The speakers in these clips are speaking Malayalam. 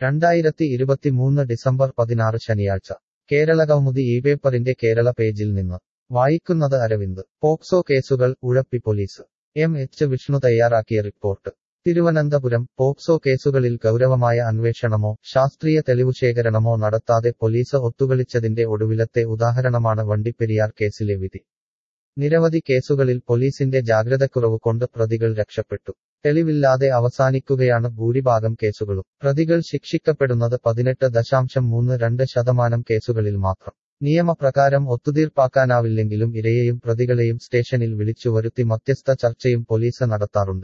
രണ്ടായിരത്തി ഇരുപത്തിമൂന്ന് ഡിസംബർ പതിനാറ് ശനിയാഴ്ച കേരളകൗമുദി ഈ പേപ്പറിന്റെ കേരള പേജിൽ നിന്ന് വായിക്കുന്നത് അരവിന്ദ് പോക്സോ കേസുകൾ ഉഴപ്പി പോലീസ് എം എച്ച് വിഷ്ണു തയ്യാറാക്കിയ റിപ്പോർട്ട് തിരുവനന്തപുരം പോക്സോ കേസുകളിൽ ഗൗരവമായ അന്വേഷണമോ ശാസ്ത്രീയ തെളിവുശേഖരണമോ നടത്താതെ പോലീസ് ഒത്തുകളിച്ചതിന്റെ ഒടുവിലത്തെ ഉദാഹരണമാണ് വണ്ടിപ്പെരിയാർ കേസിലെ വിധി നിരവധി കേസുകളിൽ പോലീസിന്റെ ജാഗ്രതക്കുറവ് കൊണ്ട് പ്രതികൾ രക്ഷപ്പെട്ടു തെളിവില്ലാതെ അവസാനിക്കുകയാണ് ഭൂരിഭാഗം കേസുകളും പ്രതികൾ ശിക്ഷിക്കപ്പെടുന്നത് പതിനെട്ട് ദശാംശം മൂന്ന് രണ്ട് ശതമാനം കേസുകളിൽ മാത്രം നിയമപ്രകാരം ഒത്തുതീർപ്പാക്കാനാവില്ലെങ്കിലും ഇരയെയും പ്രതികളെയും സ്റ്റേഷനിൽ വിളിച്ചു വരുത്തി മധ്യസ്ഥ ചർച്ചയും പോലീസ് നടത്താറുണ്ട്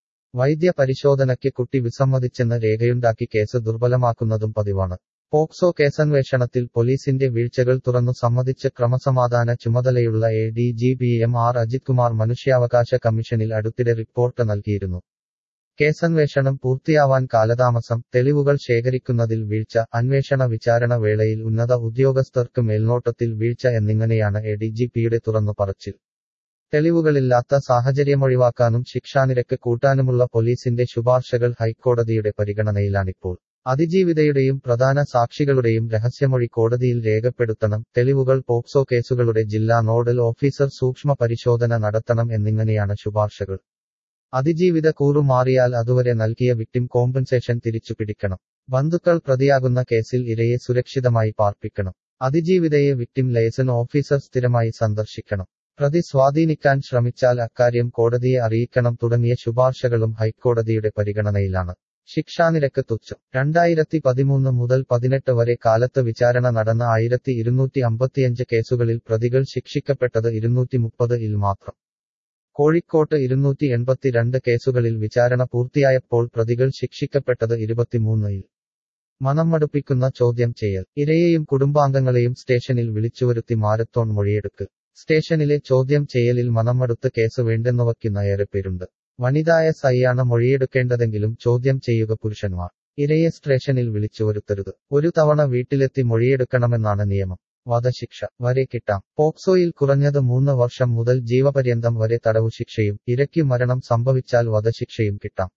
വൈദ്യ പരിശോധനയ്ക്ക് കുട്ടി വിസമ്മതിച്ചെന്ന് രേഖയുണ്ടാക്കി കേസ് ദുർബലമാക്കുന്നതും പതിവാണ് പോക്സോ കേസന്വേഷണത്തിൽ പോലീസിന്റെ വീഴ്ചകൾ തുറന്നു സമ്മതിച്ച് ക്രമസമാധാന ചുമതലയുള്ള A D G P M R Ajith Kumar മനുഷ്യാവകാശ കമ്മീഷനിൽ അടുത്തിടെ റിപ്പോർട്ട് നൽകിയിരുന്നു കേസന്വേഷണം പൂർത്തിയാവാൻ കാലതാമസം തെളിവുകൾ ശേഖരിക്കുന്നതിൽ വീഴ്ച അന്വേഷണ വിചാരണ വേളയിൽ ഉന്നത ഉദ്യോഗസ്ഥർക്ക് മേൽനോട്ടത്തിൽ വീഴ്ച എന്നിങ്ങനെയാണ് എ ഡി ജി പിയുടെ തുറന്നു പറച്ചിൽ തെളിവുകളില്ലാത്ത സാഹചര്യമൊഴിവാക്കാനും ശിക്ഷാനിരക്ക് കൂട്ടാനുമുള്ള പോലീസിന്റെ ശുപാർശകൾ ഹൈക്കോടതിയുടെ പരിഗണനയിലാണിപ്പോൾ അതിജീവിതയുടെയും പ്രധാന സാക്ഷികളുടെയും രഹസ്യമൊഴി കോടതിയിൽ രേഖപ്പെടുത്തണം തെളിവുകൾ പോക്സോ കേസുകളുടെ ജില്ലാ നോഡൽ ഓഫീസർ സൂക്ഷ്മ പരിശോധന നടത്തണം എന്നിങ്ങനെയാണ് ശുപാർശകൾ അതിജീവിത കൂറുമാറിയാൽ അതുവരെ നൽകിയ വിക്ടിം കോമ്പൻസേഷൻ തിരിച്ചു പിടിക്കണം ബന്ധുക്കൾ പ്രതിയാകുന്ന കേസിൽ ഇരയെ സുരക്ഷിതമായി പാർപ്പിക്കണം അതിജീവിതയെ വിക്ടിം ലൈസൺ ഓഫീസർ സ്ഥിരമായി സന്ദർശിക്കണം പ്രതി സ്വാധീനിക്കാൻ ശ്രമിച്ചാൽ അക്കാര്യം കോടതിയെ അറിയിക്കണം തുടങ്ങിയ ശുപാർശകളും ഹൈക്കോടതിയുടെ പരിഗണനയിലാണ് ശിക്ഷാനിരക്ക് തുച്ഛം രണ്ടായിരത്തി പതിമൂന്ന് മുതൽ പതിനെട്ട് വരെ കാലത്ത് വിചാരണ നടന്ന ആയിരത്തി ഇരുന്നൂറ്റി അമ്പത്തിയഞ്ച് കേസുകളിൽ പ്രതികൾ ശിക്ഷിക്കപ്പെട്ടത് ഇരുന്നൂറ്റി മുപ്പത് ഇൽ മാത്രം കോഴിക്കോട്ട് ഇരുന്നൂറ്റി എൺപത്തിരണ്ട് കേസുകളിൽ വിചാരണ പൂർത്തിയായപ്പോൾ പ്രതികൾ ശിക്ഷിക്കപ്പെട്ടത് ഇരുപത്തിമൂന്നിൽ മനം മടുപ്പിക്കുന്ന ചോദ്യം ചെയ്യൽ ഇരയെയും കുടുംബാംഗങ്ങളെയും സ്റ്റേഷനിൽ വിളിച്ചുവരുത്തി മാരത്തോൺ മൊഴിയെടുക്ക് സ്റ്റേഷനിലെ ചോദ്യം ചെയ്യലിൽ മനമടുത്ത് കേസ് വേണ്ടെന്നുവയ്ക്കുന്ന ഏറെ പേരുണ്ട് വനിതായ സൈയാണ് മൊഴിയെടുക്കേണ്ടതെങ്കിലും ചോദ്യം ചെയ്യുക പുരുഷന്മാർ ഇരയെ സ്റ്റേഷനിൽ വിളിച്ചുവരുത്തരുത് ഒരു തവണ വീട്ടിലെത്തി മൊഴിയെടുക്കണമെന്നാണ് നിയമം വധശിക്ഷ വരെ കിട്ടാം പോക്സോയിൽ കുറഞ്ഞത് മൂന്ന് വർഷം മുതൽ ജീവപര്യന്തം വരെ തടവു ശിക്ഷയും ഇരയ്ക്ക് മരണം സംഭവിച്ചാൽ വധശിക്ഷയും കിട്ടാം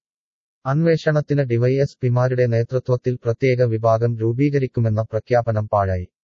അന്വേഷണത്തിന് ഡിവൈഎസ്പിമാരുടെ നേതൃത്വത്തിൽ പ്രത്യേക വിഭാഗം രൂപീകരിക്കുമെന്ന പ്രഖ്യാപനം പാഴായി